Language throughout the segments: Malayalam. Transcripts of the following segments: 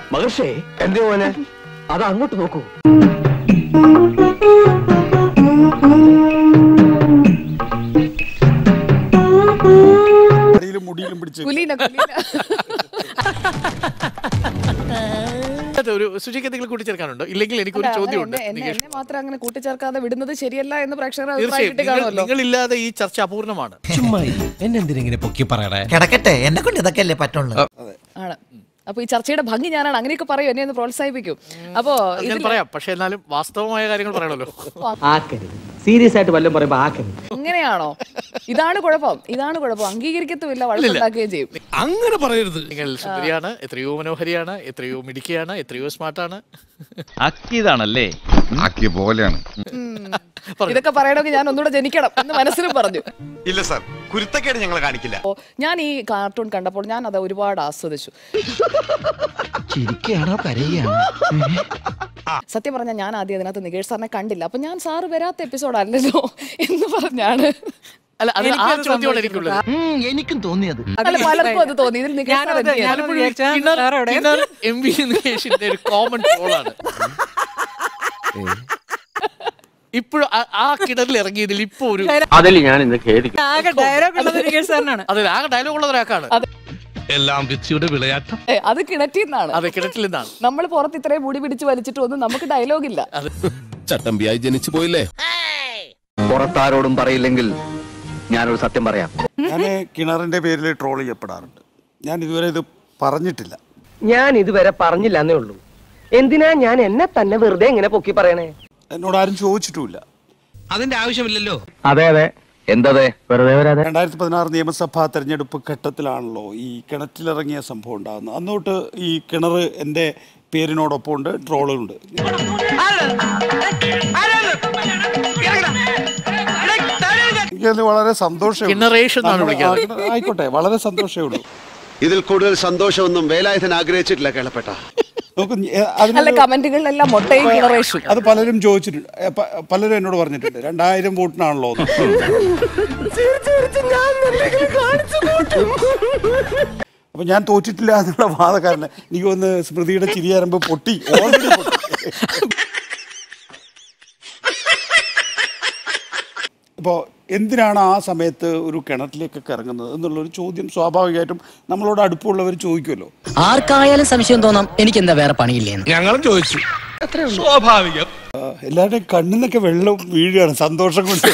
മഹർഷേ എന്തേ മോനെ അത് അങ്ങോട്ട് നോക്കൂ അടിയിലും മുടിയിലും പിടിച്ച് കുലീന കുലീന അതെ, ഒരു സുജിക്ക് എന്തെങ്കിലും കൂട്ടിച്ചേർക്കാനുണ്ടോ ഇല്ലെങ്കിൽ എനിക്കൊരു അല്ല, ചോദ്യമുണ്ട് എന്നെ- എന്നെ നികേഷ് എന്നെ മാത്രം അങ്ങനെ കൂട്ടിച്ചേർക്കാതെ വിടുന്നത് ശരിയല്ല എന്ന് പ്രേക്ഷകർ തീർച്ചയായും അഭിപ്രായപ്പെട്ട് നിങ്ങൾ- കാണുമല്ലോ നിങ്ങളില്ലാതെ ഈ ചർച്ച അപൂർണമാണ് എന്നെ എന്തിനെങ്ങനെ പൊക്കി പറയണേ കിടക്കട്ടെ എന്നെ കൊണ്ട് ഇതൊക്കെ അല്ലേ പറ്റുള്ളൂ ആണ് അപ്പൊ ഈ ചർച്ചയുടെ ഭംഗി ഞാനാണ് അങ്ങനെയൊക്കെ പറയൂ എന്നെ ഒന്ന് പ്രോത്സാഹിപ്പിക്കും അപ്പോ അത് ഞാൻ ഇതിൽ പറയാം പക്ഷെ എന്നാലും വാസ്തവമായ കാര്യങ്ങൾ പറയണല്ലോ ആക്കരുത് സീരിയസ് ആയിട്ട് വല്ലതും പറയുമ്പോ ആക്കരുത് അങ്ങനെയാണോ ഇതാണ് കുഴപ്പം ഇതാണ് കുഴപ്പം അംഗീകരിക്കത്തുമില്ല വഴക്കുണ്ടാക്കുകയും ചെയ്യും അങ്ങനെ പറയരുത് നിങ്ങൾ സുന്ദരിയാണ് എത്രയോ മനോഹരിയാണ് എത്രയോ മിടുക്കിയാണ് എത്രയോ സ്മാർട്ടാണ് അക്കിയതാണല്ലേ ആക്കിയ പോലെയാണ് ഇതൊക്കെ പറയണമെങ്കിൽ ഞാൻ ഒന്നുകൂടെ ജനിക്കണം എന്ന് മനസ്സിലും പറഞ്ഞു ഇല്ല സാർ കുരുത്തക്കേട് ഞങ്ങൾ കാണിക്കില്ല അപ്പോ ഞാൻ ഈ കാർട്ടൂൺ കണ്ടപ്പോൾ ഞാൻ അത് ഒരുപാട് ആസ്വദിച്ചു ചിരിക്കുകയാണോ കരയുകയാണോ സത്യം പറഞ്ഞാൽ ഞാൻ ആദ്യം അതിനകത്ത് നികേഷ് സാറിനെ കണ്ടില്ല അപ്പൊ ഞാൻ സാറ് വരാത്ത എപ്പിസോഡ് അല്ലല്ലോ എന്ന് പറഞ്ഞാണ് അല്ല അത് ആ ചോദ്യമാണ് എനിക്കുള്ളത് എനിക്കും തോന്നിയത് അല്ല പലർക്കും അത് തോന്നി ഇതിൽ നികേഷ് സാർ എന്ത് ചെയ്യാൻ? എം വി നികേഷിന്റെ ഒരു കോമൺ ട്രോളാണ് ഇപ്പോഴും ആ കിണറിൽ ഇറങ്ങിയതിൽ ഇപ്പൊ ഒരു അതിൽ ഞാൻ ഇന്ന് ഖേദിക്കും ആകെ ഡയലോഗ് ഉള്ളത് നികേഷ് സാറിനാണ് അതെ ആകെ ഡയലോഗ് ഉള്ള ഒരാൾക്കാണ് എല്ലാം വിധിയുടെ വിളയാട്ടം ഏ, അത് കിണറ്റിന്നാണ് അതെ കിണറ്റിൽ നിന്നാണ് നമ്മൾ പുറത്ത് ഇത്രയും മുടി പിടിച്ച് വലിച്ചിട്ട് ഒന്നും നമുക്ക് ഡയലോഗ് ഇല്ല ചട്ടമ്പിയായി ജനിച്ചു പോയില്ലേ പുറത്താരോടും പറയില്ലെങ്കിൽ ഞാനൊരു സത്യം പറയാം ഞാൻ കിണറിന്റെ പേരിൽ ട്രോൾ ചെയ്യപ്പെടാറുണ്ട് ഞാൻ ഇതുവരെ ഇത് പറഞ്ഞിട്ടില്ല ഞാൻ ഇതുവരെ പറഞ്ഞില്ല എന്നേ ഉള്ളൂ എന്തിനാ ഞാൻ എന്നെ തന്നെ വെറുതെ ഇങ്ങനെ പൊക്കി പറയണേ എന്നോട് ആരും ചോദിച്ചിട്ടുമില്ല അതിന്റെ ആവശ്യമില്ലല്ലോ അതെ അതെ എന്തതെ വെറുതെ വരാതെ രണ്ടായിരത്തി പതിനാറ് നിയമസഭാ തെരഞ്ഞെടുപ്പ് ഘട്ടത്തിലാണല്ലോ ഈ കിണറ്റിലിറങ്ങിയ സംഭവം ഉണ്ടാകുന്നത് അന്നോട്ട് ഈ കിണർ എൻ്റെ പേരിനോടൊപ്പം ഉണ്ട് ട്രോളുണ്ട് എനിക്കതിൽ വളരെ സന്തോഷം കിണറേഷൻ എന്നാണ് വിളിക്കാറ്. ആയിക്കോട്ടെ വളരെ സന്തോഷമേ ഉള്ളൂ ഇതിൽ കൂടുതൽ സന്തോഷമൊന്നും വേലായുധൻ ആഗ്രഹിച്ചിട്ടില്ല കേളപ്പെട്ട നോക്ക് ഏ, അല്ല അതിനൊരു- കമന്റുകളിലെല്ലാം മൊട്ടയും കിണറേഷും അത് പലരും ചോദിച്ചിട്ടുണ്ട് ഏ, പ- പലരും എന്നോട് പറഞ്ഞിട്ടുണ്ട് രണ്ടായിരം വോട്ടിനാണല്ലോ എന്ന്. അപ്പൊ ഞാൻ തോറ്റിട്ടില്ല എന്നുള്ള വാദക്കാരന് എനിക്ക് ഒന്ന് സ്മൃതിയുടെ ചിരിയാരമ്പ് പൊട്ടി ഓൾറെഡി പൊട്ടി ഇപ്പോൾ എന്തിനാണ് ആ സമയത്ത് ഒരു കിണറ്റിലേക്കൊക്കെ ഇറങ്ങുന്നത് എന്നുള്ളൊരു ചോദ്യം സ്വാഭാവികമായിട്ടും നമ്മളോട് അടുപ്പമുള്ളവർ ചോദിക്കുമല്ലോ ആർക്കായാലും സംശയം തോന്നാം എനിക്ക് എന്താ വേറെ പണിയില്ലേന്ന് ഞങ്ങളും ചോദിച്ചു സ്വാഭാവികം ആ, എല്ലാവരുടെയും കണ്ണിന്നൊക്കെ വെള്ളം വീഴുകയാണ് സന്തോഷം കൊണ്ട്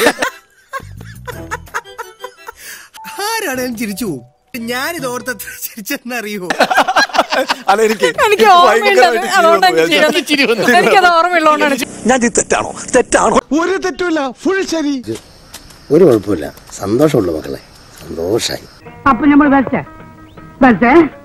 ആരാണേലും ചിരിച്ചു പോകും ഞാനിത് ഓർത്തത്ര ചിരിച്ചെന്നറിയോ അല്ല എനിക്ക് എനിക്ക് ഓർമ്മയുണ്ടത് അതുകൊണ്ടാണ് ചിരി ചിരി വന്നു. വന്നത്. എനിക്കത് ഓർമ്മയുള്ളതുകൊണ്ടാണ് ചിരി. ഞാൻ തെറ്റാണോ തെറ്റാണോ ഒരു തെറ്റുമില്ല ഫുൾ ശരി ഒരു കുഴപ്പമില്ല സന്തോഷമുള്ളൂ മക്കളെ സന്തോഷായി അപ്പൊ നമ്മൾ ബെസ്റ്റ് ബെസ്റ്റ്